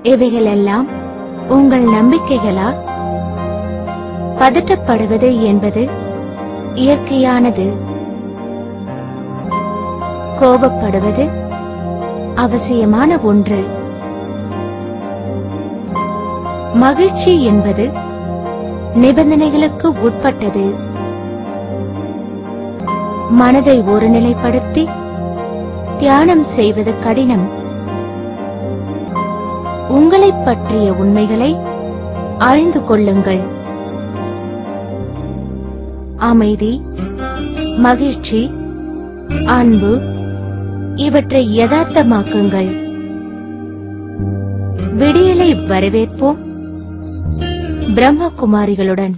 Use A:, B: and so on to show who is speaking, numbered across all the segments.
A: இவைகளெல்லாம் உங்கள் நம்பிக்கைகளா பதட்டப்படுவது என்பது இயற்கையானது கோபப்படுவது அவசியமான ஒன்று மகிழ்ச்சி என்பது நிபந்தனைகளுக்கு உட்பட்டது மனதை ஒருநிலைப்படுத்தி தியானம் செய்வது கடினம் உங்களைப் பற்றிய உண்மைகளை அறிந்து கொள்ளுங்கள் அமைதி மகிழ்ச்சி அன்பு இவற்றை யதார்த்தமாக்குங்கள் விடியலை வரவேற்போம் பிரம்மகுமாரிகளுடன்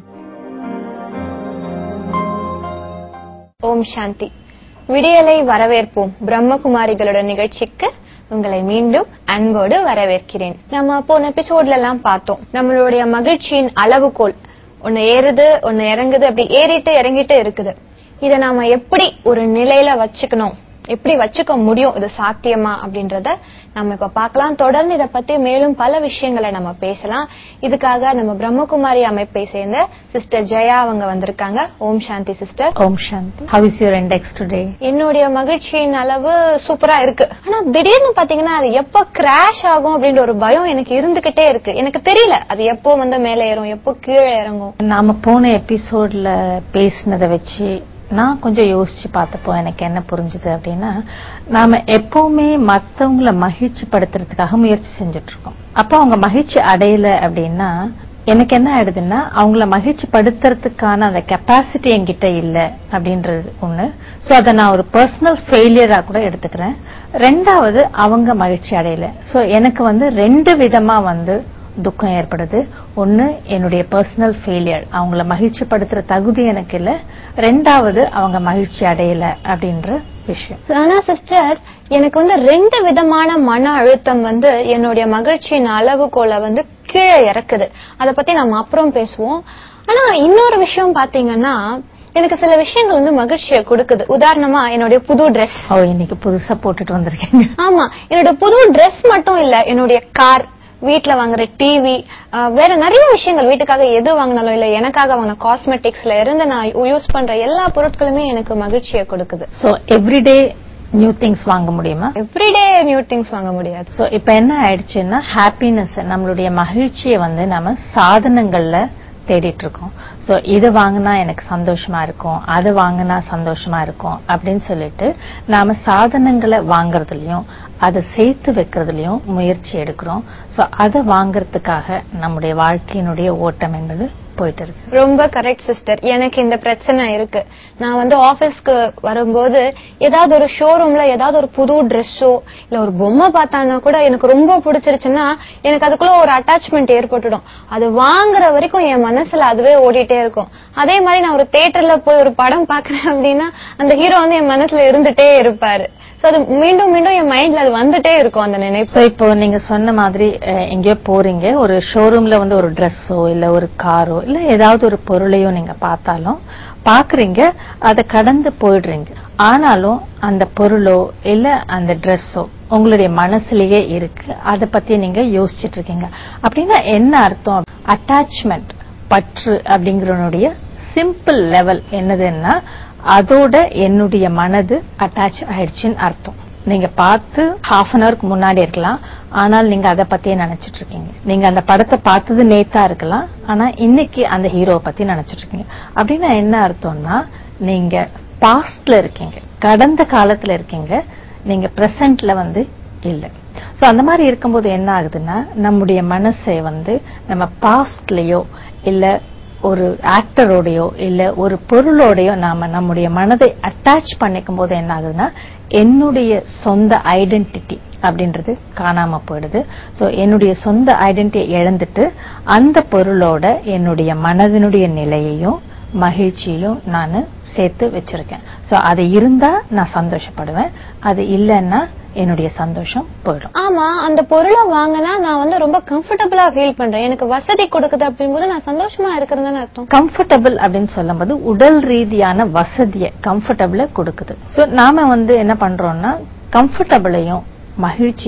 B: ஓம் சாந்தி விடியலை வரவேற்போம் பிரம்மகுமாரிகளுடன் நிகழ்ச்சிக்கு உங்களை மீண்டும் அன்போடு வரவேற்கிறேன் நம்ம போன எபிசோட்ல எல்லாம் பார்த்தோம் நம்மளுடைய மகிழ்ச்சியின் அளவுகோல் ஒன்னு ஏறுது ஒன்னு இறங்குது அப்படி ஏறிட்டு இறங்கிட்டு இருக்குது இத நாம எப்படி ஒரு நிலையில வச்சுக்கணும் எப்படி வச்சுக்க முடியும் இது சாத்தியமா அப்படின்றத நம்ம இப்ப பார்க்கலாம் தொடர்ந்து இத பத்தி மேலும் பல விஷயங்களை நம்ம பேசலாம் இதுக்காக நம்ம பிரம்மகுமாரி அமைப்பை சேர்ந்த சிஸ்டர் ஜெயா அவங்க வந்திருக்காங்க Om Shanti sister
C: Om Shanti. How is your index today?
B: என்னுடைய மகிழ்ச்சியின் அளவு சூப்பரா இருக்கு ஆனா திடீர்னு பாத்தீங்கன்னா அது எப்ப கிராஷ் ஆகும் அப்படின்ற ஒரு பயம் எனக்கு இருந்துகிட்டே இருக்கு எனக்கு தெரியல அது எப்போ வந்து மேல ஏறும் எப்போ கீழே இறங்கும்
C: நாம போன எபிசோட்ல பேசினதை வச்சு நான் கொஞ்சம் யோசிச்சு பார்த்தப்போ எனக்கு என்ன புரிஞ்சுது அப்படின்னா நாம எப்பவுமே மத்தவங்கள மகிழ்ச்சி படுத்துறதுக்காக முயற்சி செஞ்சுட்டு இருக்கோம் அப்போ அவங்க மகிழ்ச்சி அடையல அப்படின்னா எனக்கு என்ன ஆயிடுதுன்னா அவங்கள மகிழ்ச்சி படுத்துறதுக்கான அந்த கெப்பாசிட்டி என்கிட்ட இல்ல அப்படின்றது ஒண்ணு சோ அதை நான் ஒரு பர்சனல் ஃபெயிலியரா கூட எடுத்துக்கிறேன் ரெண்டாவது அவங்க மகிழ்ச்சி அடையல சோ எனக்கு வந்து ரெண்டு விதமா வந்து துக்கம் ஏற்படுது ஒன்னு என்னுடைய பர்சனல் ஃபெயிலியர் அவங்கள மகிழ்ச்சி படுத்துற தகுதி எனக்கு இல்ல ரெண்டாவது அவங்க மகிழ்ச்சி அடையல அப்படின்ற விஷயம்
B: ஆனா சிஸ்டர் எனக்கு வந்து ரெண்டு விதமான மன அழுத்தம் வந்து என்னுடைய மகிழ்ச்சியின் அளவுகோலை வந்து கீழே இறக்குது அத பத்தி நம்ம அப்புறம் பேசுவோம் ஆனா இன்னொரு விஷயம் பாத்தீங்கன்னா எனக்கு சில விஷயங்கள் வந்து மகிழ்ச்சியை கொடுக்குது உதாரணமா என்னுடைய புது Dress
C: ஓ இன்னைக்கு புதுசா போட்டுட்டு வந்திருக்கீங்க
B: ஆமா என்னோட புது Dress மட்டும் இல்ல என்னுடைய கார் வீட்ல வாங்குற டிவி வேற நிறைய விஷயங்கள் வீட்டுக்காக எது வாங்கினாலும் இல்ல எனக்காக வாங்கின காஸ்மெட்டிக்ஸ்ல இருந்து நான் யூஸ் பண்ற எல்லா பொருட்களுமே எனக்கு மகிழ்ச்சியை கொடுக்குது
C: சோ எவ்ரிடே நியூ திங்ஸ் வாங்க முடியுமா
B: எவ்ரிடே நியூ திங்ஸ் வாங்க முடியாது
C: சோ இப்ப என்ன ஆயிடுச்சுன்னா ஹாப்பினஸ் நம்மளுடைய மகிழ்ச்சியை வந்து நம்ம சாதனங்கள்ல தேடிட்டு இருக்கோம் சோ இது வாங்கினா எனக்கு சந்தோஷமா இருக்கும் அது வாங்கினா சந்தோஷமா இருக்கும் அப்படின்னு சொல்லிட்டு நாம சாதனங்களை வாங்குறதுலயும் அதை சேர்த்து வைக்கிறதுலயும் முயற்சி எடுக்கிறோம் சோ அதை வாங்குறதுக்காக நம்முடைய வாழ்க்கையினுடைய ஓட்டம் என்பது போயிட்டு இருக்கு
B: ரொம்ப கரெக்ட் சிஸ்டர் எனக்கு இந்த பிரச்சனை இருக்கு நான் வந்து ஆபீஸ்க்கு வரும்போது ஏதாவது ஒரு ஷோரூம்ல ஏதாவது ஒரு புது ட்ரெஸ்ஸோ இல்ல ஒரு பொம்மை பார்த்தானா கூட எனக்கு ரொம்ப பிடிச்சிருச்சுன்னா எனக்கு அதுக்குள்ள ஒரு அட்டாச்மெண்ட் ஏற்பட்டுடும் அது வாங்குற வரைக்கும் என் மனசுல அதுவே ஓடிட்டே இருக்கும் அதே மாதிரி நான் ஒரு தியேட்டர்ல போய் ஒரு படம் பாக்குறேன் அப்படின்னா அந்த ஹீரோ வந்து என் மனசுல இருந்துட்டே இருப்பாரு சோ அது மீண்டும் மீண்டும் என் மைண்ட்ல அது வந்துட்டே இருக்கும் அந்த நினைப்பு
C: சோ இப்போ நீங்க சொன்ன மாதிரி அஹ், எங்கேயோ போறீங்க ஒரு ஷோரூம்ல வந்து ஒரு ட்ரெஸ்ஸோ இல்ல ஒரு காரோ இல்ல ஏதாவது ஒரு பொருளையோ நீங்க பார்த்தாலும் பாக்குறீங்க அதை கடந்து போயிடுறீங்க ஆனாலும் அந்த பொருளோ இல்ல அந்த ட்ரெஸ்ஸோ உங்களுடைய மனசுலயே இருக்கு அதை பத்தி நீங்க யோசிச்சுட்டு இருக்கீங்க அப்படின்னா என்ன அர்த்தம் அட்டாச்மெண்ட் பற்று அப்படிங்கறனுடைய சிம்பிள் லெவல் என்னதுன்னா அதோட என்னுடைய மனது அட்டாச் ஆயிடுச்சுன்னு அர்த்தம் நீங்க பார்த்து ஹாஃப் அன் ஹவருக்கு முன்னாடி இருக்கலாம் ஆனால் நீங்க அதை பத்தியே நினைச்சிட்டு இருக்கீங்க நீங்க அந்த படத்தை பார்த்தது நேத்தா இருக்கலாம் ஆனா இன்னைக்கு அந்த ஹீரோவை பத்தி நினைச்சிட்டு இருக்கீங்க அப்படின்னா என்ன அர்த்தம்னா நீங்க பாஸ்ட்ல இருக்கீங்க கடந்த காலத்துல இருக்கீங்க நீங்க பிரசன்ட்ல வந்து இல்ல சோ அந்த மாதிரி இருக்கும்போது என்ன ஆகுதுன்னா நம்முடைய மனசை வந்து நம்ம பாஸ்ட்லயோ இல்ல ஒரு ஆக்டரோடயோ இல்ல ஒரு பொருளோடயோ நாம நம்முடைய மனதை அட்டாச் பண்ணிக்கும் போது என்ன ஆகுதுன்னா என்னுடைய சொந்த ஐடென்டிட்டி அப்படின்றது காணாம போயிடுது சோ என்னுடைய சொந்த ஐடென்டிட்டியை இழந்துட்டு அந்த பொருளோட என்னுடைய மனதினுடைய நிலையையும் மகிழ்ச்சியையும் நான் சேர்த்து வச்சிருக்கேன் சோ அது இருந்தா நான் சந்தோஷப்படுவேன் அது இல்லைன்னா என்னுடைய சந்தோஷம் போயிடும்
B: ஆமா அந்த பொருளை வாங்கினா நான் வந்து ரொம்ப கம்ஃபர்டபுளா ஃபீல் பண்றேன் எனக்கு வசதி கொடுக்குது அப்படிங்கும்போது நான் சந்தோஷமா இருக்கிறதுன்னு அர்த்தம்
C: கம்ஃபர்டபுள் அப்படின்னு சொல்லும்போது உடல் ரீதியான வசதியை கம்ஃபர்டபுள கொடுக்குது சோ நாம வந்து என்ன பண்றோம்னா கம்ஃபர்டபுளையும் மகிழ்ச்சியையும்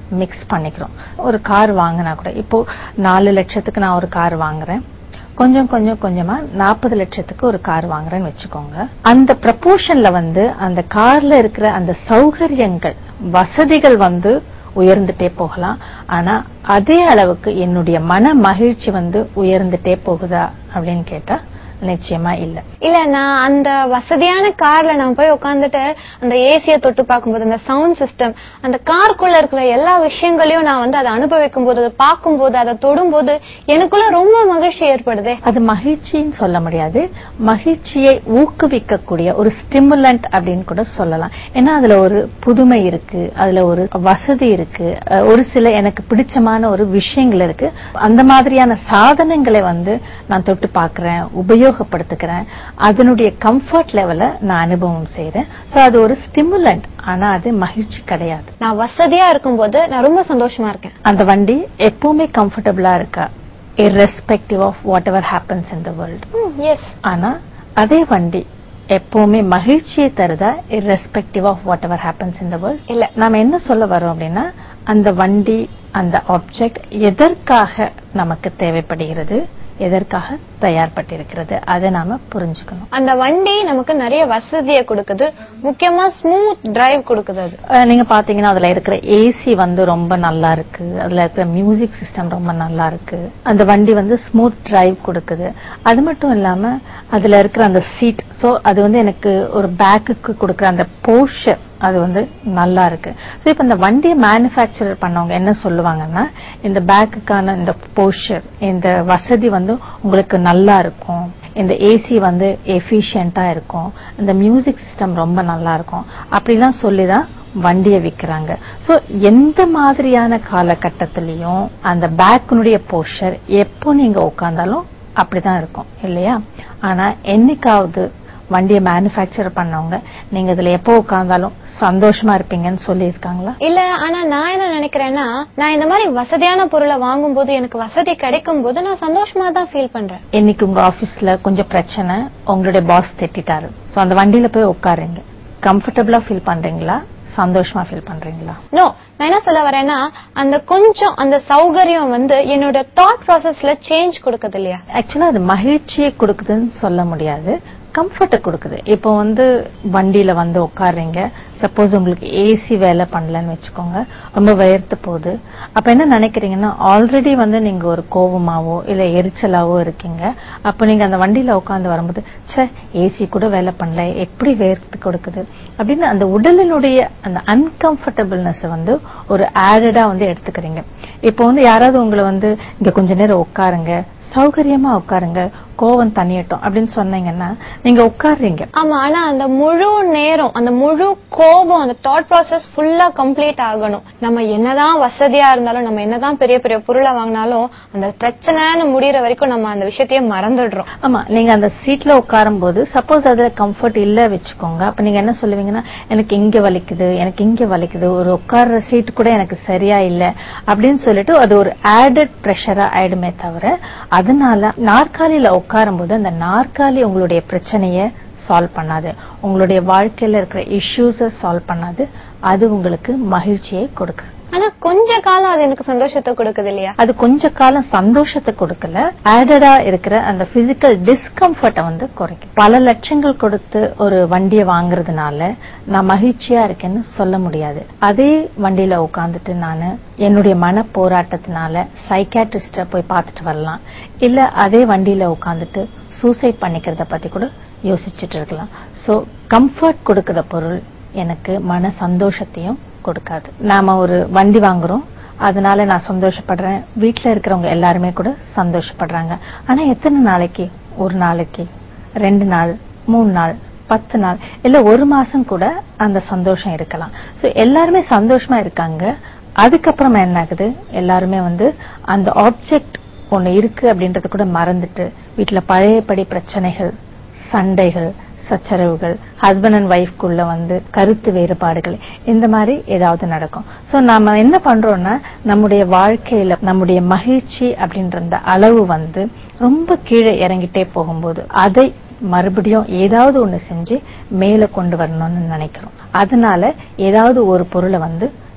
C: மிக்ஸ் பண்ணிக்கிறோம் ஒரு கார் வாங்கினா கூட இப்போ நாலு லட்சத்துக்கு நான் ஒரு கார் வாங்குறேன் கொஞ்சம் கொஞ்சம் கொஞ்சமா நாற்பது லட்சத்துக்கு ஒரு கார் வாங்குறேன்னு வச்சுக்கோங்க அந்த ப்ரப்போர்ஷன்ல வந்து அந்த கார்ல இருக்கிற அந்த சௌகரியங்கள் வசதிகள் வந்து உயர்ந்துட்டே போகலாம் ஆனா அதே அளவுக்கு என்னுடைய மன மகிழ்ச்சி வந்து உயர்ந்துட்டே போகுதா அப்படின்னு கேட்டா நிச்சயமா இல்ல
B: இல்ல நான் அந்த வசதியான கார்ல நான் போய் உட்காந்துட்டு அந்த ஏசிய தொட்டு பார்க்கும்போது அந்த சவுண்ட் சிஸ்டம் அந்த காருக்குள்ள இருக்கிற எல்லா விஷயங்களையும் நான் வந்து அதை அனுபவிக்கும் போது அதை பார்க்கும்போது அதை தொடும்போது எனக்குள்ள ரொம்ப மகிழ்ச்சி ஏற்படுதே
C: அது மகிழ்ச்சின்னு சொல்ல முடியாது மகிழ்ச்சியை ஊக்குவிக்கக்கூடிய ஒரு ஸ்டிமுலண்ட் அப்படின்னு கூட சொல்லலாம் ஏன்னா அதுல ஒரு புதுமை இருக்கு அதுல ஒரு வசதி இருக்கு அஹ் ஒரு சில எனக்கு பிடிச்சமான ஒரு விஷயங்கள் இருக்கு அந்த மாதிரியான சாதனங்களை வந்து நான் தொட்டு பார்க்கிறேன் உபயோகப்படுத்துக்கிறேன் அதனுடைய கம்ஃபர்ட் லெவல நான் அனுபவம் செய்யறேன் சோ அது ஒரு ஸ்டிமுலண்ட் ஆனா அது மகிழ்ச்சி கிடையாது
B: நான் வசதியா இருக்கும்போது நான் ரொம்ப சந்தோஷமா இருக்கேன்
C: அந்த வண்டி எப்பவுமே கம்ஃபர்டபுளா இருக்கா irrespective of whatever happens in the world
B: yes
C: ஆனா அதே வண்டி எப்பவுமே மகிழ்ச்சியை தருதா irrespective of whatever happens in the world
B: இல்ல
C: நாம என்ன சொல்ல வரோம் அப்படின்னா அந்த வண்டி அந்த ஆப்ஜெக்ட் எதற்காக நமக்கு தேவைப்படுகிறது எதற்காக தயார்பட்டிருக்கிறது அதை நாம புரிஞ்சுக்கணும்
B: அந்த வண்டி நமக்கு நிறைய வசதியை கொடுக்குது முக்கியமா ஸ்மூத் டிரைவ் கொடுக்குது அது
C: அஹ் நீங்க பாத்தீங்கன்னா அதுல இருக்கிற ஏசி வந்து ரொம்ப நல்லா இருக்கு அதுல இருக்கிற மியூசிக் சிஸ்டம் ரொம்ப நல்லா இருக்கு அந்த வண்டி வந்து ஸ்மூத் டிரைவ் கொடுக்குது அது மட்டும் இல்லாம அதுல இருக்கிற அந்த சீட் சோ அது வந்து எனக்கு ஒரு பேக்குக்கு கொடுக்குற அந்த போஷர் அது வந்து நல்லா இருக்கு சோ இப்ப இந்த வண்டியை மேனுஃபேக்சர் பண்ணவங்க என்ன சொல்லுவாங்கன்னா இந்த பேக்குக்கான இந்த போஷர் இந்த வசதி வந்து உங்களுக்கு நல்லா இருக்கும் இந்த ஏசி வந்து எஃபிஷியண்டா இருக்கும் இந்த மியூசிக் சிஸ்டம் ரொம்ப நல்லா இருக்கும் அப்படிலாம் சொல்லிதான் வண்டியை விக்கிறாங்க சோ எந்த மாதிரியான காலகட்டத்திலையும் அந்த பேக்கினுடைய போஷர் எப்போ நீங்க உட்கார்ந்தாலும் அப்படிதான் இருக்கும் இல்லையா ஆனா என்னைக்காவது வண்டியை மேனுஃபேக்சர் பண்ணவங்க நீங்க இதுல எப்போ உட்கார்ந்தாலும் சந்தோஷமா இருப்பீங்கன்னு சொல்லி இருக்காங்களா
B: இல்ல ஆனா நான் என்ன நினைக்கிறேன்னா நான் இந்த மாதிரி வசதியான பொருளை வாங்கும்போது எனக்கு வசதி கிடைக்கும் போது நான் சந்தோஷமா தான் ஃபீல் பண்றேன்
C: இன்னைக்கு உங்க ஆபீஸ்ல கொஞ்சம் பிரச்சனை உங்களுடைய பாஸ் திட்டிட்டாரு சோ அந்த வண்டியில போய் உட்காருங்க கம்ஃபர்டபுளா ஃபீல் பண்றீங்களா சந்தோஷமா ஃபீல் பண்றீங்களா
B: நோ நான் என்ன சொல்ல வரேன்னா அந்த கொஞ்சம் அந்த சௌகரியம் வந்து என்னோட தாட் ப்ராசஸ்ல சேஞ்ச் கொடுக்குது இல்லையா
C: ஆக்சுவலா அது மகிழ்ச்சியை கொடுக்குதுன்னு சொல்ல முடியாது கம்ஃபர்ட்டை கொடுக்குது இப்போ வந்து வண்டியில வந்து உட்காருறீங்க சப்போஸ் உங்களுக்கு ஏசி வேலை பண்ணலன்னு வச்சுக்கோங்க ரொம்ப வேர்த்து போகுது அப்ப என்ன நினைக்கிறீங்கன்னா ஆல்ரெடி வந்து நீங்க ஒரு கோவமாவோ இல்ல எரிச்சலாவோ இருக்கீங்க அப்ப நீங்க அந்த வண்டியில உட்கார்ந்து வரும்போது ச்சே ஏசி கூட வேலை பண்ணல எப்படி வேர்த்து கொடுக்குது அப்படின்னு அந்த உடலினுடைய அந்த அன்கம்ஃபர்டபுள்னஸ் வந்து ஒரு ஆடடா வந்து எடுத்துக்கிறீங்க இப்போ வந்து யாராவது உங்களை வந்து இங்க கொஞ்ச நேரம் உட்காருங்க சௌகரியமா உட்காருங்க கோவம் தனியட்டும் அப்படின்னு சொன்னீங்கன்னா நீங்க உட்காருறீங்க
B: ஆமா ஆனா அந்த முழு நேரம் அந்த முழு கோபம் அந்த தாட் ப்ராசஸ் ஃபுல்லா கம்ப்ளீட் ஆகணும் நம்ம என்னதான் வசதியா இருந்தாலும் நம்ம என்னதான் பெரிய பெரிய பொருளை வாங்கினாலும் அந்த பிரச்சனைன்னு முடியற வரைக்கும் நம்ம அந்த விஷயத்தையே மறந்துடுறோம்
C: ஆமா நீங்க அந்த சீட்ல உட்காரும் போது சப்போஸ் அதுல கம்ஃபர்ட் இல்ல வச்சுக்கோங்க அப்ப நீங்க என்ன சொல்லுவீங்கன்னா எனக்கு இங்க வலிக்குது எனக்கு இங்க வலிக்குது ஒரு உட்கார்ற சீட் கூட எனக்கு சரியா இல்ல அப்படின்னு சொல்லிட்டு அது ஒரு ஆடட் ப்ரெஷரா ஆயிடுமே தவிர அதனால நாற்காலியில உட்காரும் போது அந்த நாற்காலி உங்களுடைய பிரச்சனைய சால்வ் பண்ணாது உங்களுடைய வாழ்க்கையில இருக்கிற இஷ்யூஸ சால்வ் பண்ணாது அது உங்களுக்கு மகிழ்ச்சியை கொடுக்குது
B: ஆனா கொஞ்ச காலம் அது எனக்கு சந்தோஷத்தை கொடுக்குது இல்லையா
C: அது கொஞ்ச காலம் சந்தோஷத்தை கொடுக்கல ஆடடா இருக்கிற அந்த பிசிக்கல் டிஸ்கம்ஃபர்ட்டை வந்து குறைக்கும் பல லட்சங்கள் கொடுத்து ஒரு வண்டியை வாங்குறதுனால நான் மகிழ்ச்சியா இருக்கேன்னு சொல்ல முடியாது அதே வண்டியில உட்காந்துட்டு நானு என்னுடைய மன போராட்டத்தினால சைக்காட்ரிஸ்ட போய் பார்த்துட்டு வரலாம் இல்ல அதே வண்டியில உட்காந்துட்டு சூசைட் பண்ணிக்கிறத பத்தி கூட யோசிச்சுட்டு இருக்கலாம் சோ கம்ஃபர்ட் கொடுக்கிற பொருள் எனக்கு மன சந்தோஷத்தையும் கொடுக்காது நாம ஒரு வண்டி வாங்குறோம் அதனால நான் சந்தோஷப்படுறேன் வீட்ல இருக்கிறவங்க எல்லாருமே கூட சந்தோஷப்படுறாங்க ஆனா எத்தனை நாளைக்கு ஒரு நாளைக்கு ரெண்டு நாள் மூணு நாள் பத்து நாள் இல்ல ஒரு மாசம் கூட அந்த சந்தோஷம் இருக்கலாம் சோ எல்லாருமே சந்தோஷமா இருக்காங்க அதுக்கப்புறமா என்ன ஆகுது எல்லாருமே வந்து அந்த ஆப்ஜெக்ட் ஒண்ணு இருக்கு அப்படின்றது கூட மறந்துட்டு வீட்டுல பழையபடி பிரச்சனைகள் சண்டைகள் சச்சரவுகள் ஹஸ்பண்ட் அண்ட் ஒய்ஃப்குள்ள வந்து கருத்து வேறுபாடுகள் இந்த மாதிரி ஏதாவது நடக்கும் சோ நாம என்ன பண்றோம்னா நம்முடைய வாழ்க்கையில நம்முடைய மகிழ்ச்சி அப்படின்ற அந்த அளவு வந்து ரொம்ப கீழே இறங்கிட்டே போகும்போது அதை மறுபடியும் ஏதாவது ஒண்ணு செஞ்சு மேல கொண்டு வரணும்னு நினைக்கிறோம் அதனால ஏதாவது ஒரு பொருளை வந்து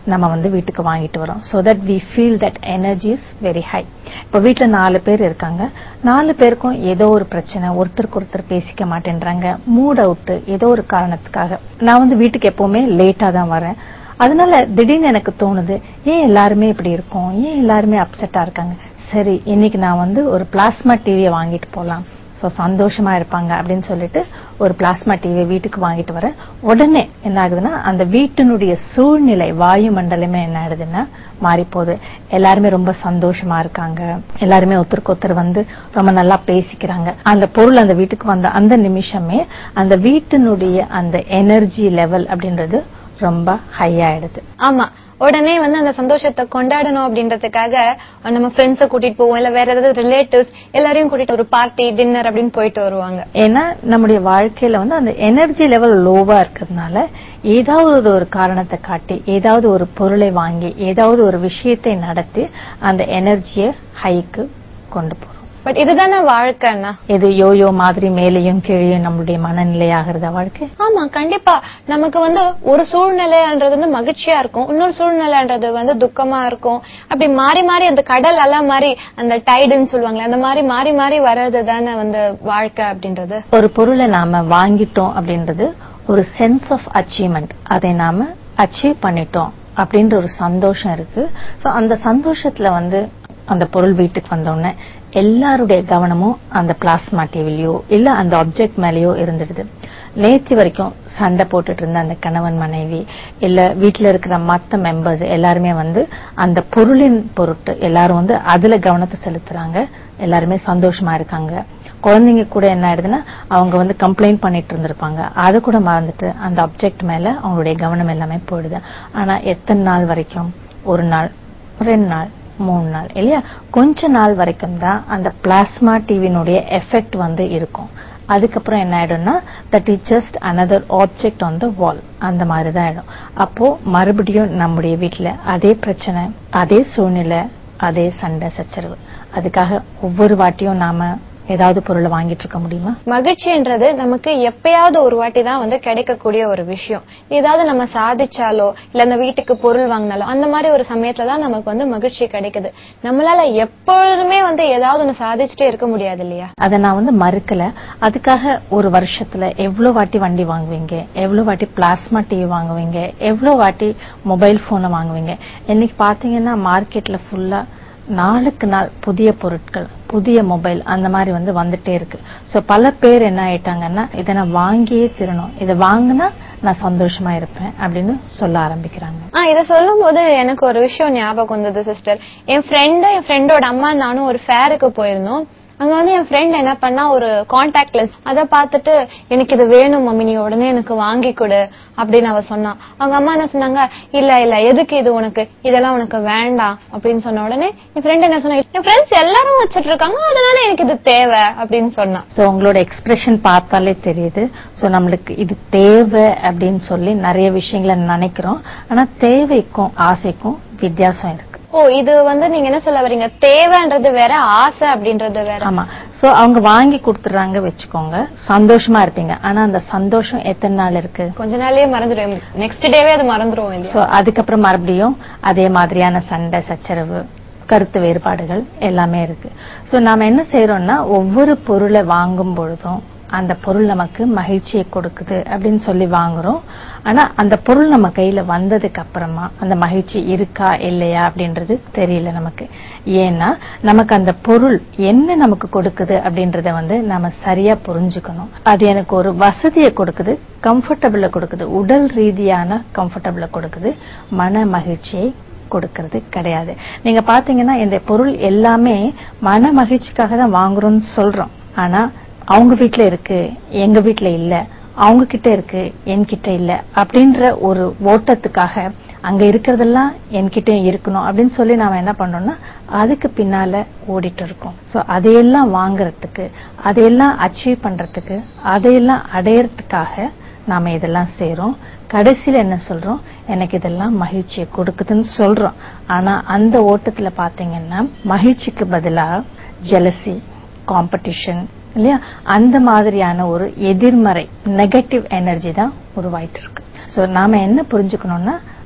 C: நம்ம வந்து வீட்டுக்கு வாங்கிட்டு வரோம் so that we feel that energy is very high இப்போ வீட்ல நாலு பேர் இருக்காங்க நாலு பேருக்கும் ஏதோ ஒரு பிரச்சனை ஒருத்தருக்கு ஒருத்தர் பேசிக்க மாட்டேன்றாங்க மூட் அவுட் ஏதோ ஒரு காரணத்துக்காக நான் வந்து வீட்டுக்கு எப்பவுமே லேட்டா தான் வரேன் அதனால திடீர்னு எனக்கு தோணுது ஏன் எல்லாருமே இப்படி இருக்கோம் ஏன் எல்லாருமே அப்செட்டா இருக்காங்க சரி இன்னைக்கு நான் வந்து ஒரு பிளாஸ்மா டிவியை வாங்கிட்டு போலாம் சோ சந்தோஷமா இருப்பாங்க அப்படின்னு சொல்லிட்டு ஒரு பிளாஸ்மா டிவி வீட்டுக்கு வாங்கிட்டு வரேன் உடனே என்ன ஆகுதுன்னா அந்த வீட்டினுடைய சூழ்நிலை வாயு மண்டலமே என்ன ஆகுதுன்னா மாறி போகுது எல்லாருமே ரொம்ப சந்தோஷமா இருக்காங்க எல்லாருமே ஒருத்தருக்கு ஒருத்தர் வந்து ரொம்ப நல்லா பேசிக்கிறாங்க அந்த பொருள் அந்த வீட்டுக்கு வந்த அந்த நிமிஷமே அந்த வீட்டினுடைய அந்த எனர்ஜி லெவல் அப்படின்றது ரொம்ப ஹை ஆயிடுது
B: ஆமா உடனே வந்து அந்த சந்தோஷத்தை கொண்டாடணும் அப்படின்றதுக்காக நம்ம ஃப்ரெண்ட்ஸ கூட்டிட்டு போவோம் இல்ல வேற ஏதாவது ரிலேட்டிவ்ஸ் எல்லாரையும் கூட்டிட்டு ஒரு பார்ட்டி டின்னர் அப்படின்னு போயிட்டு வருவாங்க
C: ஏன்னா நம்முடைய வாழ்க்கையில வந்து அந்த எனர்ஜி லெவல் லோவா இருக்கிறதுனால ஏதாவது ஒரு காரணத்தை காட்டி ஏதாவது ஒரு பொருளை வாங்கி ஏதாவது ஒரு விஷயத்தை நடத்தி அந்த எனர்ஜியை ஹைக்கு கொண்டு போறோம்
B: பட் இதுதானே வாழ்க்கைன்னா
C: இது யோயோ மாதிரி மேலேயும் கீழேயும் நம்மளுடைய மனநிலை ஆகிறதா வாழ்க்கை
B: ஆமா கண்டிப்பா நமக்கு வந்து ஒரு சூழ்நிலைன்றது வந்து மகிழ்ச்சியா இருக்கும் இன்னொரு சூழ்நிலைன்றது வந்து துக்கமா இருக்கும் அப்படி மாறி மாறி அந்த கடல் அலை மாதிரி அந்த டைடுன்னு சொல்லுவாங்களே அந்த மாதிரி மாறி மாறி வர்றது தானே வந்து வாழ்க்கை அப்படின்றது
C: ஒரு பொருளை நாம வாங்கிட்டோம் அப்படின்றது ஒரு சென்ஸ் ஆஃப் அச்சீவ்மெண்ட் அதை நாம அச்சீவ் பண்ணிட்டோம் அப்படின்ற ஒரு சந்தோஷம் இருக்கு சோ அந்த சந்தோஷத்துல வந்து அந்த பொருள் வீட்டுக்கு வந்த உடனே எல்லாருடைய கவனமும் அந்த பிளாஸ்மா டிவிலையோ இல்ல அந்த ஆப்ஜெக்ட் மேலயோ இருந்துடுது நேத்தி வரைக்கும் சண்டை போட்டுட்டு இருந்த அந்த கணவன் மனைவி இல்ல வீட்டுல இருக்கிற மத்த மெம்பர்ஸ் எல்லாருமே வந்து அந்த பொருளின் பொருட்டு எல்லாரும் வந்து அதுல கவனத்தை செலுத்துறாங்க எல்லாருமே சந்தோஷமா இருக்காங்க குழந்தைங்க கூட என்ன ஆயிடுதுன்னா அவங்க வந்து கம்ப்ளைண்ட் பண்ணிட்டு இருந்திருப்பாங்க அதை கூட மறந்துட்டு அந்த ஆப்ஜெக்ட் மேல அவங்களுடைய கவனம் எல்லாமே போயிடுது ஆனா எத்தனை நாள் வரைக்கும் ஒரு நாள் ரெண்டு நாள் மூணு நாள் இல்லையா கொஞ்ச நாள் வரைக்கும் தான் அந்த பிளாஸ்மா டிவினுடைய எஃபெக்ட் வந்து இருக்கும் அதுக்கப்புறம் என்ன ஆயிடும்னா that is just another object on the wall அந்த மாதிரி தான் ஆயிடும் அப்போ மறுபடியும் நம்முடைய வீட்டுல அதே பிரச்சனை அதே சூழ்நிலை அதே சண்டை சச்சரவு அதுக்காக ஒவ்வொரு வாட்டியும் நாம ஏதாவது பொருளை வாங்கிட்டு இருக்க முடியுமா
B: மகிழ்ச்சின்றது நமக்கு எப்பயாவது ஒரு வாட்டி தான் வந்து கிடைக்கக்கூடிய ஒரு விஷயம் ஏதாவது நம்ம சாதிச்சாலோ இல்ல அந்த வீட்டுக்கு பொருள் வாங்கினாலோ அந்த மாதிரி ஒரு சமயத்துல தான் நமக்கு வந்து மகிழ்ச்சி கிடைக்குது நம்மளால எப்பொழுதுமே வந்து ஏதாவது ஒண்ணு சாதிச்சுட்டே இருக்க முடியாது இல்லையா
C: அதை நான் வந்து மறுக்கல அதுக்காக ஒரு வருஷத்துல எவ்வளவு வாட்டி வண்டி வாங்குவீங்க எவ்வளவு வாட்டி பிளாஸ்மா டிவி வாங்குவீங்க எவ்வளவு வாட்டி மொபைல் போனை வாங்குவீங்க இன்னைக்கு பாத்தீங்கன்னா மார்க்கெட்ல ஃபுல்லா நாளுக்கு நாள் புதிய பொருட்கள் புதிய மொபைல் அந்த மாதிரி வந்து வந்துட்டே இருக்கு சோ பல பேர் என்ன ஆயிட்டாங்கன்னா இதை நான் வாங்கியே தரணும் இதை வாங்கினா நான் சந்தோஷமா இருப்பேன் அப்படின்னு சொல்ல ஆரம்பிக்கிறாங்க
B: ஆ இத சொல்லும் போது எனக்கு ஒரு விஷயம் ஞாபகம் வந்தது சிஸ்டர் என் ஃப்ரெண்டு என் ஃப்ரெண்டோட அம்மா நானும் ஒரு ஃபேருக்கு போயிருந்தோம் அங்க வந்து என் ஃப்ரெண்ட் என்ன பண்ணா ஒரு கான்டாக்ட் லென்ஸ் அத பார்த்துட்டு எனக்கு இது வேணும் மம்மி நீ உடனே எனக்கு வாங்கி கொடு அப்படின்னு அவ சொன்னா அவங்க அம்மா என்ன சொன்னாங்க இல்ல இல்ல எதுக்கு இது உனக்கு இதெல்லாம் உனக்கு வேண்டாம் அப்படின்னு சொன்ன உடனே என் ஃப்ரெண்ட் என்ன சொன்னா என் ஃப்ரெண்ட்ஸ் எல்லாரும் வச்சிட்டு இருக்காங்க அதனால எனக்கு இது தேவை அப்படின்னு சொன்னா
C: சோ உங்களோட எக்ஸ்பிரஷன் பார்த்தாலே தெரியுது சோ நம்மளுக்கு இது தேவை அப்படின்னு சொல்லி நிறைய விஷயங்களை நினைக்கிறோம் ஆனா தேவைக்கும் ஆசைக்கும் வித்தியாசம் இருக்கு
B: ஓ இது வந்து நீங்க என்ன சொல்ல வரீங்க தேவைன்றது வேற ஆசை அப்படின்றது வேற
C: ஆமா சோ அவங்க வாங்கி கொடுத்துறாங்க வச்சுக்கோங்க சந்தோஷமா இருப்பீங்க ஆனா அந்த சந்தோஷம் எத்தனை நாள் இருக்கு
B: கொஞ்ச நாள்லயே மறந்துடும் நெக்ஸ்ட் டேவே அது மறந்துரும் இல்லையா
C: சோ அதுக்கப்புறம் மறுபடியும் அதே மாதிரியான சண்டை சச்சரவு கருத்து வேறுபாடுகள் எல்லாமே இருக்கு சோ நாம என்ன செய்யறோம்னா ஒவ்வொரு பொருளை வாங்கும் பொழுதும் அந்த பொருள் நமக்கு மகிழ்ச்சியை கொடுக்குது அப்படின்னு சொல்லி வாங்குறோம் ஆனா அந்த பொருள் நம்ம கையில வந்ததுக்கு அப்புறமா அந்த மகிழ்ச்சி இருக்கா இல்லையா அப்படின்றது தெரியல நமக்கு ஏன்னா நமக்கு அந்த பொருள் என்ன நமக்கு கொடுக்குது அப்படின்றத வந்து நாம சரியா புரிஞ்சுக்கணும் அது எனக்கு ஒரு வசதியை கொடுக்குது கம்ஃபர்டபுள கொடுக்குது உடல் ரீதியான கம்ஃபர்டபுள கொடுக்குது மன மகிழ்ச்சியை கொடுக்கறது கிடையாது நீங்க பாத்தீங்கன்னா இந்த பொருள் எல்லாமே மன மகிழ்ச்சிக்காக தான் வாங்குறோம்னு சொல்றோம் ஆனா அவங்க வீட்ல இருக்கு எங்க வீட்ல இல்ல அவங்க கிட்ட இருக்கு என்கிட்ட இல்ல அப்படின்ற ஒரு ஓட்டத்துக்காக அங்க இருக்கிறதெல்லாம் என்கிட்டயும் இருக்கணும் அப்படின்னு சொல்லி நாம என்ன பண்றோம்னா அதுக்கு பின்னால ஓடிட்டு இருக்கோம் சோ அதையெல்லாம் வாங்குறதுக்கு அதையெல்லாம் அச்சீவ் பண்றதுக்கு அதையெல்லாம் அடையறதுக்காக நாம இதெல்லாம் செய்றோம் கடைசியில என்ன சொல்றோம் எனக்கு இதெல்லாம் மகிழ்ச்சியை கொடுக்குதுன்னு சொல்றோம் ஆனா அந்த ஓட்டத்துல பாத்தீங்கன்னா மகிழ்ச்சிக்கு பதிலா ஜெலசி காம்படிஷன் இல்லையா அந்த மாதிரியான ஒரு எதிர்மறை நெகட்டிவ் எனர்ஜி தான் உருவாயிட்டு இருக்கு சோ நாம என்ன புரிஞ்சுக்கணும்னா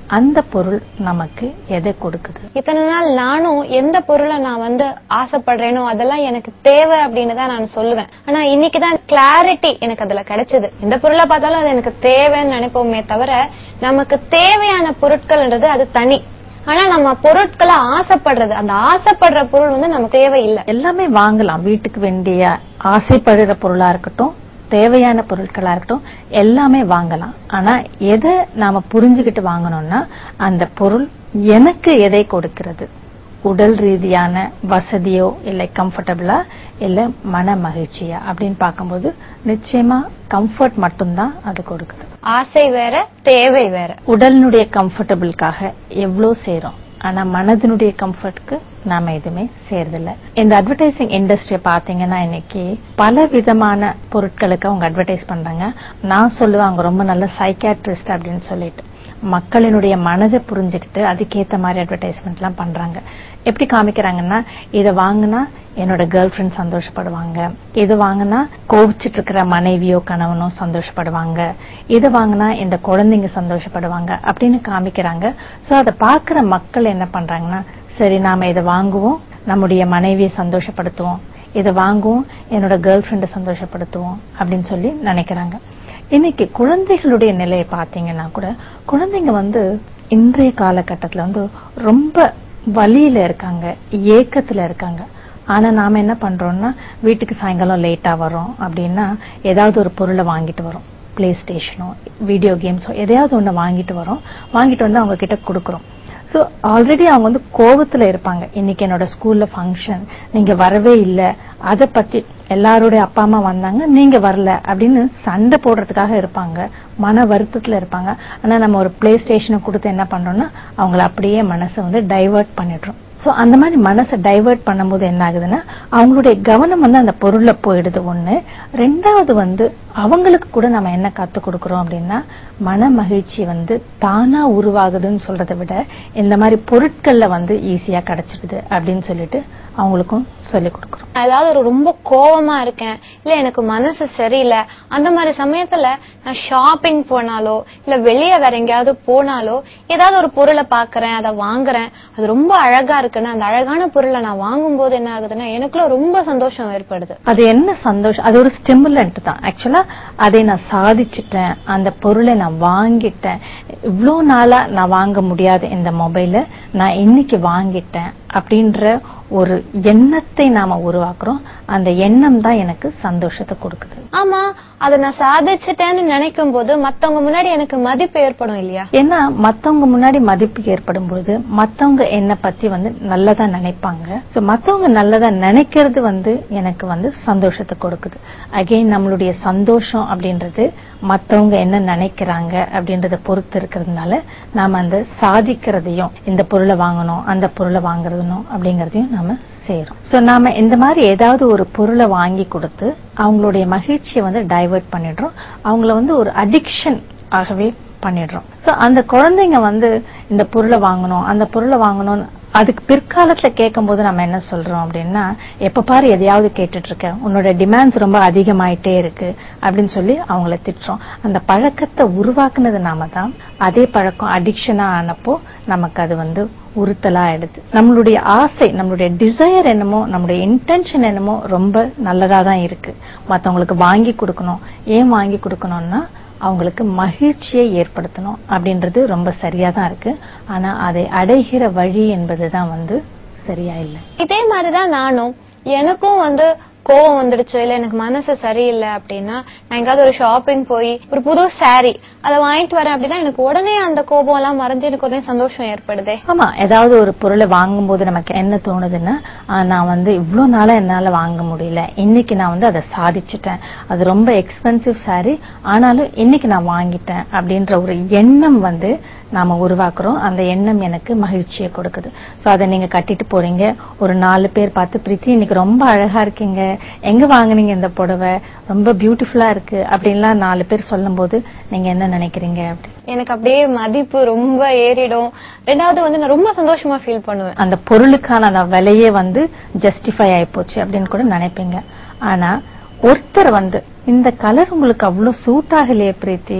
C: அந்த பொருள் நமக்கு எதை கொடுக்குது
B: இத்தனை நாள் நானும் எந்த பொருளை நான் வந்து ஆசைப்படுறேனோ அதெல்லாம் எனக்கு தேவை அப்படின்னு தான் நான் சொல்லுவேன் ஆனா இன்னைக்கு தான் கிளாரிட்டி எனக்கு அதுல கிடைச்சது எந்த பொருளை பார்த்தாலும் அது எனக்கு தேவைன்னு நினைப்போமே தவிர நமக்கு தேவையான பொருட்கள்ன்றது அது தனி ஆனா நம்ம பொருட்களை ஆசைப்படுறது அந்த ஆசைப்படுற பொருள் வந்து நமக்கு தேவையில்லை
C: எல்லாமே வாங்கலாம் வீட்டுக்கு வேண்டிய ஆசைப்படுற பொருளா இருக்கட்டும் தேவையான பொருட்களா இருக்கட்டும் எல்லாமே வாங்கலாம் ஆனா எதை நாம புரிஞ்சுக்கிட்டு வாங்கணும்னா அந்த பொருள் எனக்கு எதை கொடுக்கிறது உடல் ரீதியான வசதியோ இல்லை கம்ஃபர்டபுளா இல்ல மன மகிழ்ச்சியா அப்படின்னு பார்க்கும்போது நிச்சயமா கம்ஃபர்ட் மட்டும்தான் அது கொடுக்குது
B: ஆசை வேற தேவை வேற
C: உடலினுடைய கம்ஃபர்டபுளுக்காக எவ்வளோ செய்றோம் ஆனா மனதினுடைய கம்ஃபர்ட்க்கு நாம எதுவுமே செய்யறதில்ல இந்த அட்வர்டைசிங் இண்டஸ்ட்ரியை பாத்தீங்கன்னா இன்னைக்கு பல விதமான பொருட்களுக்கு அவங்க அட்வர்டைஸ் பண்றாங்க நான் சொல்லுவேன் அவங்க ரொம்ப நல்ல சைக்காட்ரிஸ்ட் அப்படின்னு சொல்லிட்டு மக்களினுடைய மனதை புரிஞ்சுக்கிட்டு அதுக்கேத்த மாதிரி அட்வர்டைஸ்மெண்ட் எல்லாம் பண்றாங்க எப்படி காமிக்கிறாங்கன்னா இதை வாங்கினா என்னோட கேர்ள் ஃபிரெண்ட் சந்தோஷப்படுவாங்க இது வாங்கினா கோவிச்சிட்டு இருக்கிற மனைவியோ கணவனோ சந்தோஷப்படுவாங்க இது வாங்கினா இந்த குழந்தைங்க சந்தோஷப்படுவாங்க அப்படின்னு காமிக்கிறாங்க சோ அதை பாக்குற மக்கள் என்ன பண்றாங்கன்னா சரி நாம இதை வாங்குவோம் நம்முடைய மனைவியை சந்தோஷப்படுத்துவோம் இதை வாங்குவோம் என்னோட கேர்ள் ஃபிரெண்டை சந்தோஷப்படுத்துவோம் அப்படின்னு சொல்லி நினைக்கிறாங்க இன்னைக்கு குழந்தைகளுடைய நிலையை பாத்தீங்கன்னா கூட குழந்தைங்க வந்து இன்றைய காலகட்டத்துல வந்து ரொம்ப வலியில இருக்காங்க ஏக்கத்துல இருக்காங்க ஆனா நாம என்ன பண்றோம்னா வீட்டுக்கு சாயங்காலம் லேட்டா வரோம் அப்படின்னா ஏதாவது ஒரு பொருளை வாங்கிட்டு வரோம் பிளே ஸ்டேஷனோ வீடியோ கேம்ஸோ எதையாவது ஒண்ணு வாங்கிட்டு வரோம் வாங்கிட்டு வந்து அவங்க கிட்ட கொடுக்கறோம் சோ ஆல்ரெடி அவங்க வந்து கோவத்துல இருப்பாங்க இன்னைக்கு என்னோட ஸ்கூல்ல ஃபங்க்ஷன் நீங்க வரவே இல்ல அத பத்தி எல்லாருடைய அப்பா அம்மா வந்தாங்க நீங்க வரல அப்படின்னு சண்டை போடுறதுக்காக இருப்பாங்க மன வருத்தத்துல இருப்பாங்க ஆனா நம்ம ஒரு பிளே ஸ்டேஷனை கொடுத்து என்ன பண்றோம்னா அவங்கள அப்படியே மனசை வந்து டைவர்ட் பண்ணிடுறோம் சோ அந்த மாதிரி மனசை டைவர்ட் பண்ணும்போது என்ன ஆகுதுன்னா அவங்களுடைய கவனம் வந்து அந்த பொருள்ல போயிடுது ஒண்ணு ரெண்டாவது வந்து அவங்களுக்கு கூட நம்ம என்ன கத்து கொடுக்கறோம் அப்படின்னா மன மகிழ்ச்சி வந்து தானா உருவாகுதுன்னு சொல்றதை விட இந்த மாதிரி பொருட்கள்ல வந்து ஈஸியா கிடைச்சிடுது அப்படின்னு சொல்லிட்டு அவங்களுக்கும் சொல்லி கொடுக்கறோம்
B: நான் ஏதாவது ஒரு ரொம்ப கோவமா இருக்கேன் இல்ல எனக்கு மனசு சரியில்லை அந்த மாதிரி சமயத்துல நான் ஷாப்பிங் போனாலோ இல்ல வெளியே வேற எங்கேயாவது போனாலோ ஏதாவது ஒரு பொருளை பாக்குறேன் அதை வாங்குறேன் அது ரொம்ப அழகா இருக்குன்னு அந்த அழகான பொருளை நான் வாங்கும் போது என்ன ஆகுதுன்னா எனக்குள்ள ரொம்ப சந்தோஷம் ஏற்படுது
C: அது என்ன சந்தோஷம் அது ஒரு ஸ்டிமுலண்ட் தான் ஆக்சுவலா அதை நான் சாதிச்சிட்டேன் அந்த பொருளை நான் வாங்கிட்டேன் இவ்வளோ நாளா நான் வாங்க முடியாத இந்த மொபைலை நான் இன்னைக்கு வாங்கிட்டேன் அப்படின்ற ஒரு எண்ணத்தை நாம உருவாக்குறோம் அந்த எண்ணம் தான் எனக்கு சந்தோஷத்தை கொடுக்குது
B: ஆமா அதை நான் சாதிச்சிட்டேன்னு நினைக்கும் போது மத்தவங்க முன்னாடி எனக்கு மதிப்பு ஏற்படும் இல்லையா
C: ஏன்னா மத்தவங்க முன்னாடி மதிப்பு ஏற்படும் பொழுது மத்தவங்க என்ன பத்தி வந்து நல்லதா நினைப்பாங்க சோ மத்தவங்க நல்லதா நினைக்கிறது வந்து எனக்கு வந்து சந்தோஷத்தை கொடுக்குது அகைன் நம்மளுடைய சந்தோஷம் அப்படின்றது மத்தவங்க என்ன நினைக்கிறாங்க அப்படின்றத பொறுத்து இருக்கிறதுனால நாம அந்த சாதிக்கிறதையும் இந்த பொருளை வாங்கணும் அந்த பொருளை வாங்குறதுனும் அப்படிங்கறதையும் நாம செய்யறோம் சோ நாம இந்த மாதிரி ஏதாவது ஒரு பொருளை வாங்கி கொடுத்து அவங்களுடைய மகிழ்ச்சியை வந்து டைவர்ட் பண்ணிடுறோம் அவங்கள வந்து ஒரு அடிக்ஷன் ஆகவே பண்ணிடுறோம் சோ அந்த குழந்தைங்க வந்து இந்த பொருளை வாங்கணும் அந்த பொருளை வாங்கணும்னு அதுக்கு பிற்காலத்துல கேட்கும் போது நம்ம என்ன சொல்றோம் அப்படின்னா எப்ப பாரு எதையாவது கேட்டுட்டு இருக்க உன்னோட டிமாண்ட்ஸ் ரொம்ப அதிகமாயிட்டே இருக்கு அப்படின்னு சொல்லி அவங்கள திட்டுறோம் அந்த பழக்கத்தை உருவாக்குனது நாம தான் அதே பழக்கம் அடிக்ஷனா ஆனப்போ நமக்கு அது வந்து உறுத்தலா ஆயிடுது நம்மளுடைய ஆசை நம்மளுடைய டிசையர் என்னமோ நம்மளுடைய இன்டென்ஷன் என்னமோ ரொம்ப நல்லதா தான் இருக்கு மத்தவங்களுக்கு வாங்கி கொடுக்கணும் ஏன் வாங்கி கொடுக்கணும்னா அவங்களுக்கு மகிழ்ச்சியை ஏற்படுத்தணும் அப்படின்றது ரொம்ப சரியா தான் இருக்கு ஆனா அதை அடைகிற வழி என்பதுதான் வந்து சரியா இல்லை
B: இதே மாதிரிதான் நானும் எனக்கும் வந்து கோவம் வந்துடுச்சு இல்ல எனக்கு மனசு சரியில்லை அப்படின்னா நான் எங்காவது ஒரு ஷாப்பிங் போய் ஒரு புது saree அதை வாங்கிட்டு வரேன் அப்படின்னா எனக்கு உடனே அந்த கோபம் எல்லாம் மறைஞ்சு எனக்கு உடனே சந்தோஷம் ஏற்படுதே
C: ஆமா ஏதாவது ஒரு பொருளை வாங்கும்போது நமக்கு என்ன தோணுதுன்னா ஆ, நான் வந்து இவ்ளோ நாளா என்னால வாங்க முடியல இன்னைக்கு நான் வந்து அதை சாதிச்சுட்டேன் அது ரொம்ப எக்ஸ்பென்சிவ் saree ஆனாலும் இன்னைக்கு நான் வாங்கிட்டேன் அப்படின்ற ஒரு எண்ணம் வந்து நாம உருவாக்குறோம் அந்த எண்ணம் எனக்கு மகிழ்ச்சியை கொடுக்குது சோ அதை நீங்க கட்டிட்டு போறீங்க ஒரு நாலு பேர் பார்த்து பிரீத்தி இன்னைக்கு ரொம்ப அழகா இருக்கீங்க எங்க வாங்குனீங்க இந்த புடவை ரொம்ப பியூட்டிஃபுல்லா இருக்கு அப்படின்லாம் நாலு பேர் சொல்லும்போது நீங்க என்ன நினைக்கிறீங்க அப்படி
B: எனக்கு அப்படியே மதிப்பு ரொம்ப ஏறிடும் ரெண்டாவது வந்து நான் ரொம்ப சந்தோஷமா ஃபீல் பண்ணுவேன்
C: அந்த பொருளுக்கான அந்த விலையே வந்து ஜஸ்டிஃபை ஆயிப்போச்சு அப்படின்னு கூட நினைப்பீங்க ஆனா ஒருத்தர் வந்து இந்த கலர் உங்களுக்கு அவ்வளவு சூட் ஆகலையே Preethi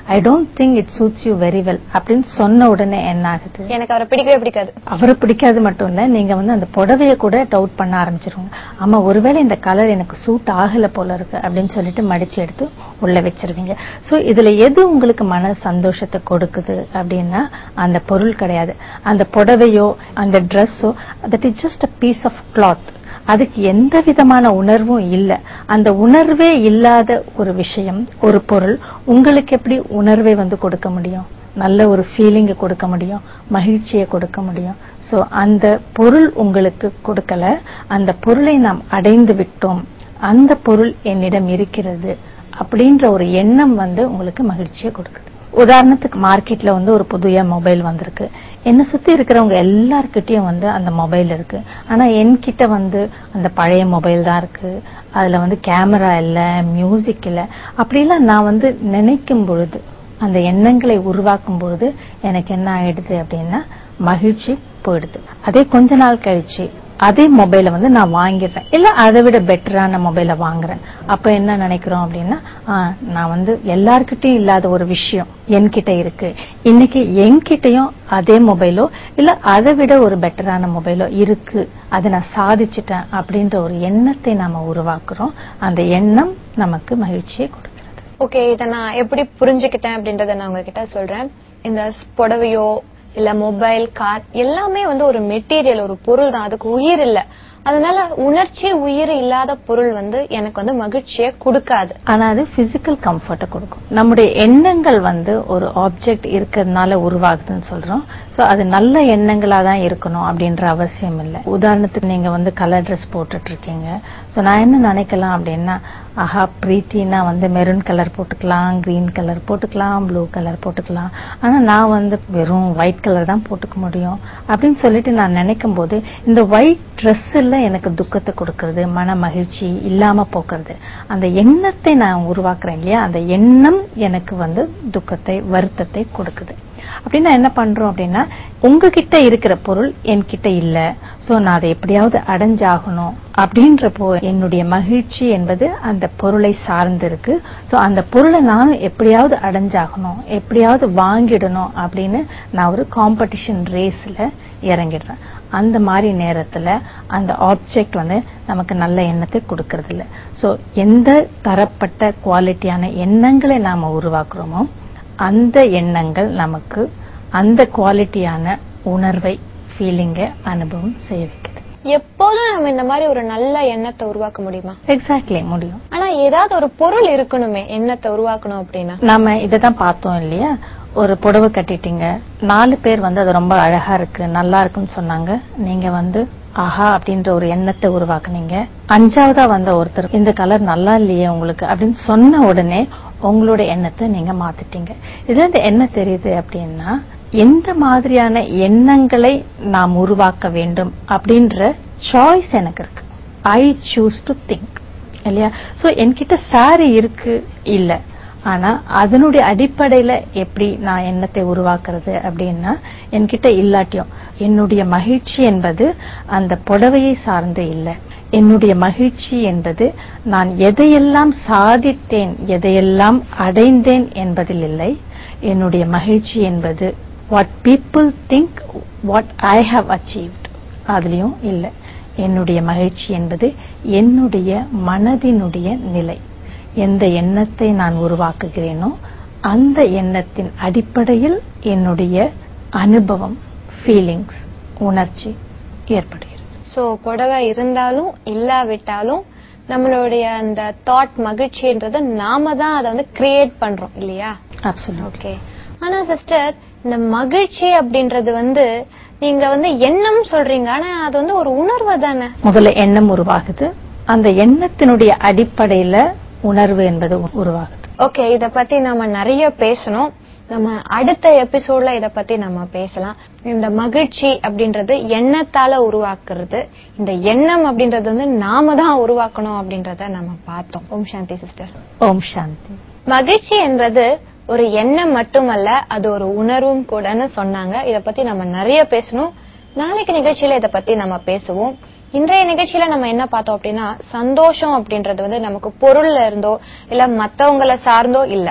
C: I don't think it suits you very well அப்படின்னு சொன்ன உடனே என்ன ஆகுது
B: எனக்கு அவரை பிடிக்கவே பிடிக்காது
C: அவரை பிடிக்காது மட்டும் இல்ல நீங்க வந்து அந்த புடவைய கூட டவுட் பண்ண ஆரம்பிச்சிருவாங்க ஆமா ஒருவேளை இந்த கலர் எனக்கு சூட் ஆகல போல இருக்கு அப்படின்னு சொல்லிட்டு மடிச்சு எடுத்து உள்ள வச்சிருவீங்க சோ இதுல எது உங்களுக்கு மன சந்தோஷத்தை கொடுக்குது அப்படின்னா அந்த பொருள் கிடையாது அந்த புடவையோ அந்த ட்ரெஸ்ஸோ that is just a piece of cloth அதுக்கு எந்த விதமான உணர்வும் இல்ல அந்த உணர்வே இல்லாத ஒரு விஷயம் ஒரு பொருள் உங்களுக்கு எப்படி உணர்வை வந்து கொடுக்க முடியும் நல்ல ஒரு ஃபீலிங்க கொடுக்க முடியும் மகிழ்ச்சியை கொடுக்க முடியும் சோ அந்த பொருள் உங்களுக்கு கொடுக்கல அந்த பொருளை நாம் அடைந்து விட்டோம் அந்த பொருள் என்னிடம் இருக்கிறது அப்படின்ற ஒரு எண்ணம் வந்து உங்களுக்கு மகிழ்ச்சியை கொடுக்குது உதாரணத்துக்கு மார்க்கெட்ல வந்து ஒரு புதிய மொபைல் வந்திருக்கு என்ன சுத்தி இருக்கிறவங்க எல்லார்கிட்டயும் வந்து அந்த மொபைல் இருக்கு ஆனா என்கிட்ட வந்து அந்த பழைய மொபைல் தான் இருக்கு அதுல வந்து கேமரா இல்ல மியூசிக் இல்ல அப்படிலாம் நான் வந்து நினைக்கும் பொழுது அந்த எண்ணங்களை உருவாக்கும் பொழுது எனக்கு என்ன ஆயிடுது அப்படின்னா மகிழ்ச்சி போயிடுது அதே கொஞ்ச நாள் கழிச்சு அதே மொபைலை வந்து நான் வாங்கிடுறேன் இல்ல அதை விட பெட்டரான மொபைலை வாங்குறேன் அப்ப என்ன நினைக்கிறோம் அப்படின்னா ஆ, நான் வந்து எல்லார்கிட்டயும் இல்லாத ஒரு விஷயம் என்கிட்ட இருக்கு இன்னைக்கு என்கிட்டயும் அதே மொபைலோ இல்ல அதை விட ஒரு பெட்டரான மொபைலோ இருக்கு அதை நான் சாதிச்சிட்டேன் அப்படின்ற ஒரு எண்ணத்தை நாம உருவாக்குறோம் அந்த எண்ணம் நமக்கு மகிழ்ச்சியை கொடுக்கிறது
B: ஓகே இத நான் எப்படி புரிஞ்சுக்கிட்டேன் அப்படின்றத நான் உங்ககிட்ட சொல்றேன் இந்த புடவையோ இல்ல மொபைல் கார் எல்லாமே வந்து ஒரு மெட்டீரியல் ஒரு பொருள் தான் அதுக்கு உயிர் இல்ல அதனால உணர்ச்சி உயிர் இல்லாத பொருள் வந்து எனக்கு வந்து மகிழ்ச்சியை கொடுக்காது
C: ஆனா அது பிசிக்கல் கம்ஃபர்ட்டை கொடுக்கும் நம்முடைய எண்ணங்கள் வந்து ஒரு ஆப்ஜெக்ட் இருக்கிறதுனால உருவாகுதுன்னு சொல்றோம் சோ அது நல்ல எண்ணங்களா தான் இருக்கணும் அப்படின்ற அவசியம் இல்லை உதாரணத்துக்கு நீங்க வந்து கலர் ட்ரெஸ் போட்டுட்டு இருக்கீங்க சோ நான் என்ன நினைக்கலாம் அப்படின்னா ஆஹா பிரீத்தினா வந்து மெரூன் கலர் போட்டுக்கலாம் கிரீன் கலர் போட்டுக்கலாம் ப்ளூ கலர் போட்டுக்கலாம் ஆனா நான் வந்து வெறும் ஒயிட் கலர் தான் போட்டுக்க முடியும் அப்படின்னு சொல்லிட்டு நான் நினைக்கும் போது இந்த ஒயிட் ட்ரெஸ்ல எனக்கு துக்கத்தை கொடுக்கறது மன மகிழ்ச்சி இல்லாம போக்குறது அந்த எண்ணத்தை நான் உருவாக்குறேன் இல்லையா அந்த எண்ணம் எனக்கு வந்து துக்கத்தை வருத்தத்தை கொடுக்குது அப்படின்னா என்ன பண்றோம் அப்படின்னா உங்ககிட்ட இருக்கிற பொருள் என்கிட்ட இல்ல சோ நான் அதை எப்படியாவது அடைஞ்சாகணும் அப்படின்றப்போ என்னுடைய மகிழ்ச்சி என்பது அந்த பொருளை சார்ந்து இருக்கு சோ அந்த பொருளை நான் எப்படியாவது அடைஞ்சாகணும் எப்படியாவது வாங்கிடணும் அப்படின்னு நான் ஒரு காம்படிஷன் ரேஸ்ல இறங்கிடுறேன் அந்த மாதிரி நேரத்துல அந்த ஆப்ஜெக்ட் வந்து நமக்கு நல்ல எண்ணத்தை கொடுக்கறது இல்ல சோ எந்த தரப்பட்ட குவாலிட்டியான எண்ணங்களை நாம உருவாக்குறோமோ அந்த எண்ணங்கள் நமக்கு அந்த குவாலிட்டியான உணர்வை ஃபீலிங்க அனுபவம் செய்ய வைக்குது
B: எப்போதும் நம்ம இந்த மாதிரி ஒரு நல்ல எண்ணத்தை உருவாக்க முடியுமா
C: எக்ஸாக்ட்லி முடியும்
B: ஆனா ஏதாவது ஒரு பொருள் இருக்கணுமே எண்ணத்தை உருவாக்கணும் அப்படின்னா
C: நாம இததான் பார்த்தோம் இல்லையா ஒரு புடவை கட்டிட்டீங்க நாலு பேர் வந்து அது ரொம்ப அழகா இருக்கு நல்லா இருக்குன்னு சொன்னாங்க நீங்க வந்து ஆஹா அப்படின்ற ஒரு எண்ணத்தை உருவாக்குனீங்க அஞ்சாவதா வந்த ஒருத்தர் இந்த கலர் நல்லா இல்லையே உங்களுக்கு அப்படின்னு சொன்ன உடனே உங்களோட எண்ணத்தை நீங்க மாத்திட்டீங்க இதுல இருந்து என்ன தெரியுது அப்படின்னா எந்த மாதிரியான எண்ணங்களை நாம் உருவாக்க வேண்டும் அப்படின்ற சாய்ஸ் எனக்கு இருக்கு ஐ சூஸ் டு திங்க் இல்லையா சோ என்கிட்ட சாரி இருக்கு இல்ல ஆனா அதனுடைய அடிப்படையில எப்படி நான் எண்ணத்தை உருவாக்குறது அப்படின்னா என்கிட்ட இல்லாட்டியும் என்னுடைய மகிழ்ச்சி என்பது அந்த புடவையை சார்ந்து இல்லை என்னுடைய மகிழ்ச்சி என்பது நான் எதையெல்லாம் சாதித்தேன் எதையெல்லாம் அடைந்தேன் என்பதில் இல்லை என்னுடைய மகிழ்ச்சி என்பது what people think what I have achieved அதுலயும் இல்லை என்னுடைய மகிழ்ச்சி என்பது என்னுடைய மனதினுடைய நிலை எந்த எண்ணத்தை நான் உருவாக்குகிறேனோ அந்த எண்ணத்தின் அடிப்படையில் என்னுடைய அனுபவம் ஃபீலிங்ஸ் உணர்ச்சி ஏற்படுகிறது
B: சோ புடவை இருந்தாலும் இல்லாவிட்டாலும் நம்மளுடைய அந்த தாட் மகிழ்ச்சின்றது நாம தான் அதை வந்து கிரியேட் பண்றோம் இல்லையா
C: அப்சல்யூட்
B: ஓகே ஆனா சிஸ்டர் இந்த மகிழ்ச்சி அப்படின்றது வந்து நீங்க வந்து எண்ணம் சொல்றீங்க ஆனா அது வந்து ஒரு உணர்வு தானே
C: முதல்ல எண்ணம் உருவாகுது அந்த எண்ணத்தினுடைய அடிப்படையில உணர்வு என்பது உருவாகுது
B: ஓகே இத பத்தி நாம நிறைய பேசணும் நம்ம அடுத்த எபிசோட்ல இத பத்தி நம்ம பேசலாம் இந்த மகிழ்ச்சி அப்படின்றது எண்ணத்தால உருவாக்குறது இந்த எண்ணம் அப்படின்றது வந்து நாம தான் உருவாக்கணும் அப்படின்றத நம்ம பார்த்தோம் ஓம் சாந்தி சிஸ்டர்
C: ஓம் சாந்தி
B: மகிழ்ச்சி என்பது ஒரு எண்ணம் மட்டுமல்ல அது ஒரு உணர்வும் கூடன்னு சொன்னாங்க இத பத்தி நம்ம நிறைய பேசணும் நாளைக்கு நிகழ்ச்சியில இத பத்தி நம்ம பேசுவோம் இன்றைய நிகழ்ச்சியில நம்ம என்ன பார்த்தோம் அப்படின்னா சந்தோஷம் அப்படின்றது வந்து நமக்கு பொருள்ல இருந்தோ இல்ல மத்தவங்கள சார்ந்தோ இல்ல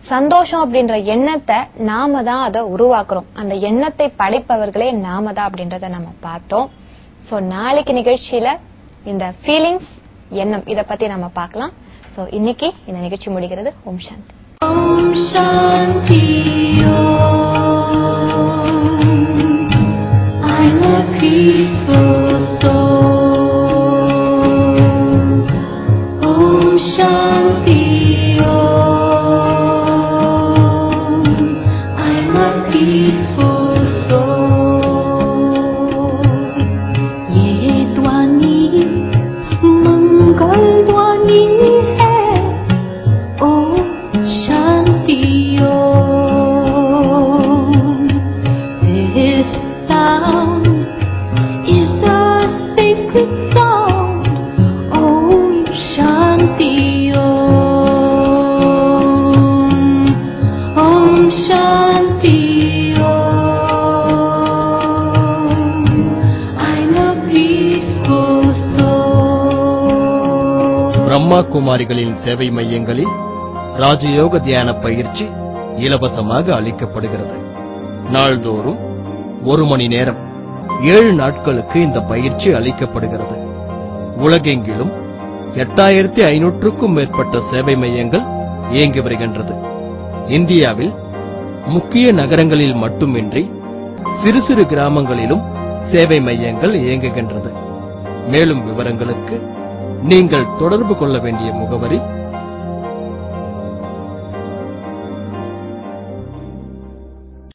B: சந்தோஷம் அப்படின்ற எண்ணத்தை நாம தான் அதை உருவாக்குறோம் அந்த எண்ணத்தை படைப்பவர்களே நாம தான் அப்படின்றத நம்ம பார்த்தோம் சோ நாளைக்கு நிகழ்ச்சியில இந்த ஃபீலிங்ஸ் எண்ணம் இத பத்தி நம்ம பார்க்கலாம் சோ இன்னைக்கு இந்த நிகழ்ச்சி முடிகிறது ஓம் சாந்தி
D: Om Shanti Om. I'm a peaceful soul. Om Shanti Om. I'm a peaceful soul. ये ध्वनि मंगल ध्वनि है ओम शांति ओम This sound is a sacred sound Om Shanti Om Om Shanti Om I'm a peaceful soul
E: Brahma குமாரிகளின் சேவை மையங்களில் ராஜயோக தியான பயிற்சி இலவசமாக அளிக்கப்படுகிறது நாள்தோறும் ஒரு மணி நேரம் ஏழு நாட்களுக்கு இந்த பயிற்சி அளிக்கப்படுகிறது உலகெங்கிலும் எட்டாயிரத்தி ஐநூற்றுக்கும் மேற்பட்ட சேவை மையங்கள் இயங்கி வருகின்றது இந்தியாவில் முக்கிய நகரங்களில் மட்டுமின்றி சிறு சிறு கிராமங்களிலும் சேவை மையங்கள் இயங்குகின்றது மேலும் விவரங்களுக்கு நீங்கள் தொடர்பு கொள்ள வேண்டிய முகவரி